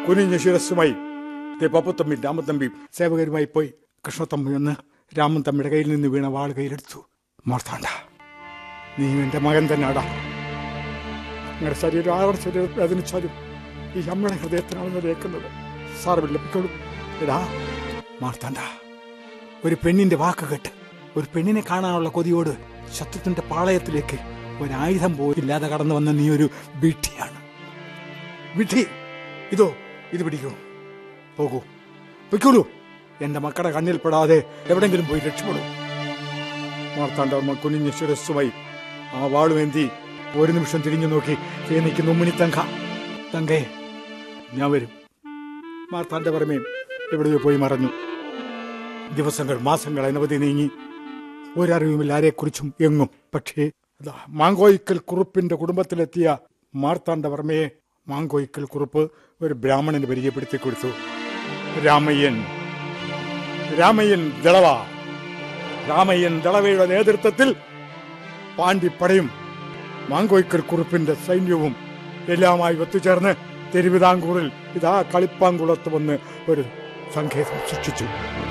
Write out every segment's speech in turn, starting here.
കുനിഞ്ഞ ശിരസ്സുമായി ദേ പപ്പത്തമ്പി രാമത്തമ്പി സേവകരുമായി പോയി കൃഷ്ണത്തമ്പി എന്ന് രാമൻ തമ്മിയുടെ കയ്യിൽ നിന്ന് വീണ വാൾ കയ്യിലെടുത്തു മോർത്താണ്ട നീ എന്റെ മകൻ തന്നെയാടാ നിങ്ങളുടെ ശരീരം ആരുടെ ശരീരം വേദനിച്ചാലും ഈ അമ്മയുടെ ഹൃദയത്തിനാണ് രേക്കുന്നത് സാറമില്ല പിക്കോളും എടാ മാർത്താണ്ട ഒരു പെണ്ണിന്റെ വാക്ക് കേട്ട് ഒരു പെണ്ണിനെ കാണാനുള്ള കൊതിയോട് ശത്രുത്തിന്റെ പാളയത്തിലേക്ക് ഒരായുധം പോലും ഇല്ലാതെ കടന്നു വന്ന നീ ഒരു വിഡ്ഢിയാണ് വിഡ്ഢി ഇതോ ഇത് പിടിക്കൂ പോകൂ പൊയ്ക്കോളൂ എന്റെ മക്കളുടെ കണ്ണിൽ പെടാതെ എവിടെങ്കിലും പോയി രക്ഷപ്പെടൂ മാർത്താണ്ഡവർമ്മ കുനിഞ്ഞ ശിരസ്സുമായി ആ വാളുമേന്തി ഒരു നിമിഷം തിരിഞ്ഞു നോക്കി ദേ നിൽക്കുന്നു ഉമ്മിണി തങ്ക തങ്കേ ഞാൻ വരും മാർത്താണ്ഡവർമ്മയും എവിടെയോ പോയി മറഞ്ഞു ദിവസങ്ങൾ മാസങ്ങൾ അനവധി നീങ്ങി ഒരറിവുമില്ല ആരെക്കുറിച്ചും എങ്ങും പക്ഷേ അതാ മാങ്കോയിക്കൽ കുറുപ്പിന്റെ കുടുംബത്തിലെത്തിയ മാർത്താണ്ഡവർമ്മയെ മാങ്കോയിക്കൽ കുറുപ്പ് ഒരു ബ്രാഹ്മണന് പരിചയപ്പെടുത്തി കൊടുത്തു രാമയ്യൻ രാമയ്യൻ ദളവ രാമയ്യൻ ദളവയുടെ നേതൃത്വത്തിൽ പാണ്ഡിപ്പടയും മാങ്കോയ്ക്കൽ കുറുപ്പിന്റെ സൈന്യവും എല്ലാമായി ഒത്തുചേർന്ന് തിരുവിതാംകൂറിൽ ഇതാ കളിപ്പാങ്കുളത്ത് വന്ന് ഒരു സങ്കേതം സൃഷ്ടിച്ചു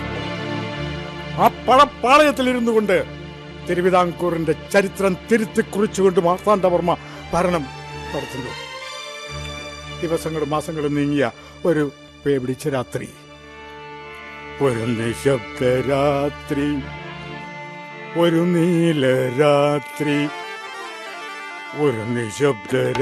ആ പടപ്പാളയത്തിലിരുന്നു കൊണ്ട് തിരുവിതാംകൂറിന്റെ ചരിത്രം തിരുത്തി കുറിച്ചുകൊണ്ട് മാർത്താണ്ഡവർമ്മ ഭരണം നടത്തുന്നു ദിവസങ്ങളും മാസങ്ങളും നീങ്ങിയ ഒരു പേപിടിച്ച രാത്രി ഒരു നിശബ്ദരാത്രി ഒരു നീലരാത്രി ഒരു നിശബ്ദ